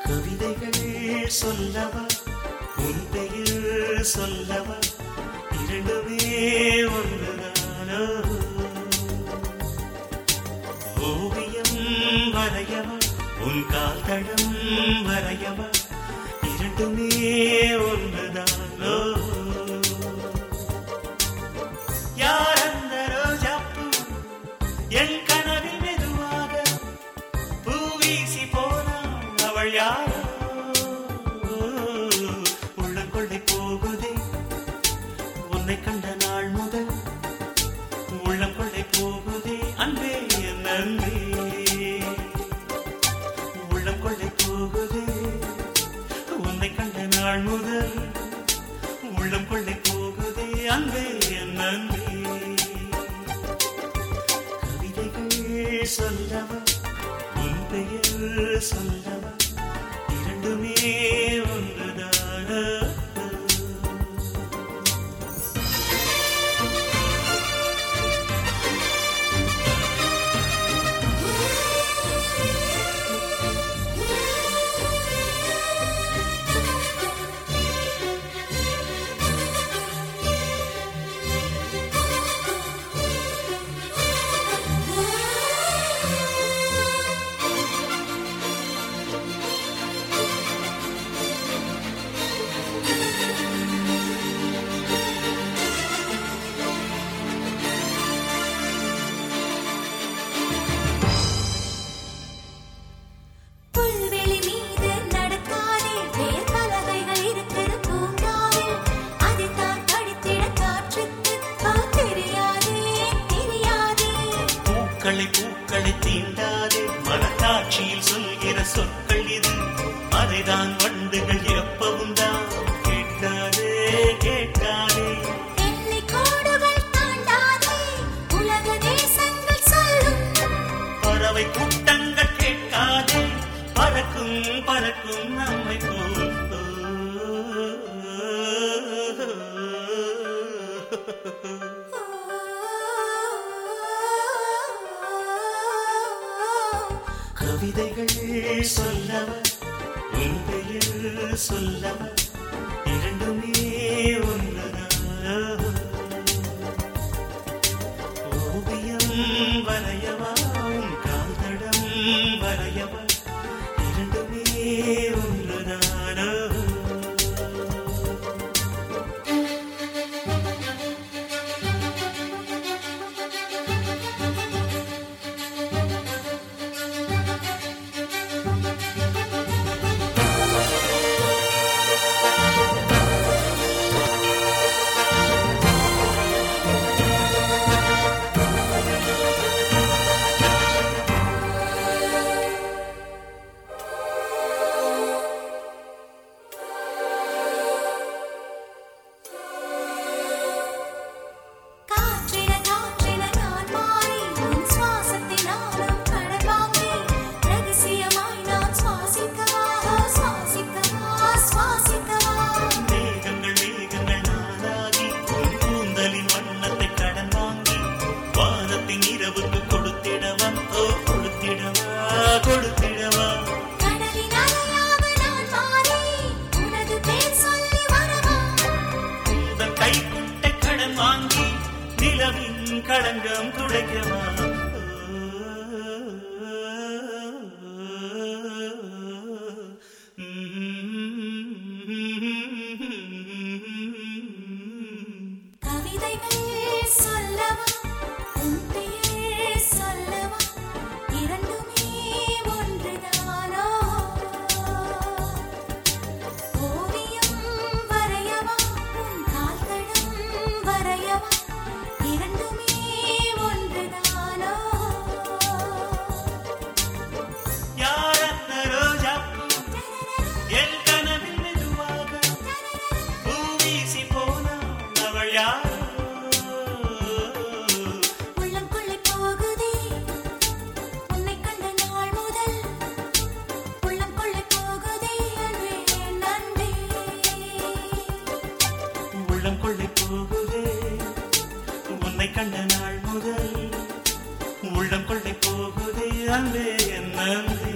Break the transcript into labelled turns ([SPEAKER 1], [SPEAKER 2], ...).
[SPEAKER 1] கவிதைகள் சொல்லவா உன் பெயர் சொல்லவா இரண்டுமே ஒன்றுதானோ ஓவியம் வரையவா உன் கால் தடம் வரையவா இரண்டுமே ஒன்றுதானோ யார் அந்த ரோஜாப்பூ என் கனவில் மெதுவாக பூ வீசி போனாள் அவள் யாரோ உள்ளங்கொள்ளை போகுதே உன்னை கண்ட நாள் முதல் உள்ளம் கொள்ளை போகுதே அன்பே என் அன்பே உள்ளம் கொள்ளை போகுதே உன்னை கண்ட நாள் முதல் உள்ளம் கொள்ளை போகுதே அன்பே என் அன்பே கவிதைகள் சொல்லவா உன் பெயர் சொல்லவா இரண்டுமே ஒன்றுதானா
[SPEAKER 2] புல்வெளி மீது நடக்காதே வேர் பலகைகள் இருக்குது பூங்காவில் அதைத்தான் படித்திட காற்றுக்கு போ தெரியாதே தெரியாதே
[SPEAKER 1] பூக்களை பூக்களை தீண்டாதே மனக்காட்சியில் சொல்கிற சொற்கள் இது அதைதான் வண்டுகள் எப்பவும் தான் கேட்காதே கேட்காதே
[SPEAKER 2] எல்லை கோடுகள் தாண்டாதே உலக தேசங்கள் சொல்லும்
[SPEAKER 1] பறவை கூட்டங்கள் கேட்காதே பறக்கும் பறக்கும் நம்மை போல் கவிதைகள் சொல்லவா உன் பெயர் சொல்லவா இரண்டுமே ஒன்றுதானா ஓவியம் வரையவா உன் கால்தடம் வரையவா இரண்டுமே ஒன்றுதானோ
[SPEAKER 2] காற்றின காற்றின நான் மாறி உன் சுவாசத்தினாலும் கடல் வாங்கி ரகசியமாய் நான் சுவாசிக்கவா சுவாசிக்கவா சுவாசிக்கவா
[SPEAKER 1] மேகங்கள் மேகங்கள் நானாகி உன் கூந்தலின் வண்ணத்தை கடன் வாங்கி வானத்தின் இரவுக்கு கொடுத்திடவா ஓ கொடுத்திடவா கொடுத்திடவா
[SPEAKER 2] கடலின் அலையாக நான் மாறி உனது பேர் சொல்லி வரவா
[SPEAKER 1] உந்தன் கைக்குட்டை கடன் வாங்கி நிலவின் களங்கம் துடைக்கவா
[SPEAKER 2] கவிதைகள் சொல்லவா உன் பெயர் சொல்லவா இரண்டுமே ஒன்றுதானோ ஓவியம் வரையவா உன் கால்தடம் வரையவா இரண்டுமே ஒன்றுதானோ
[SPEAKER 1] யார் அந்த ரோஜாப்பூ என் கனவில் மெதுவாக பூ வீசி போனாள் அவள் யாரோ
[SPEAKER 2] உள்ளம் கொள்ளை போகுதே உன்னை கண்ட நாள் முதல் உள்ளம் கொள்ளை போகுதே அன்பே நன்றி
[SPEAKER 1] உள்ளம் கொள்ளை போகுதே உன்னை கண்ட நாள் முதல் உள்ளம் கொள்ளை போகுதே அன்பே என் அன்பே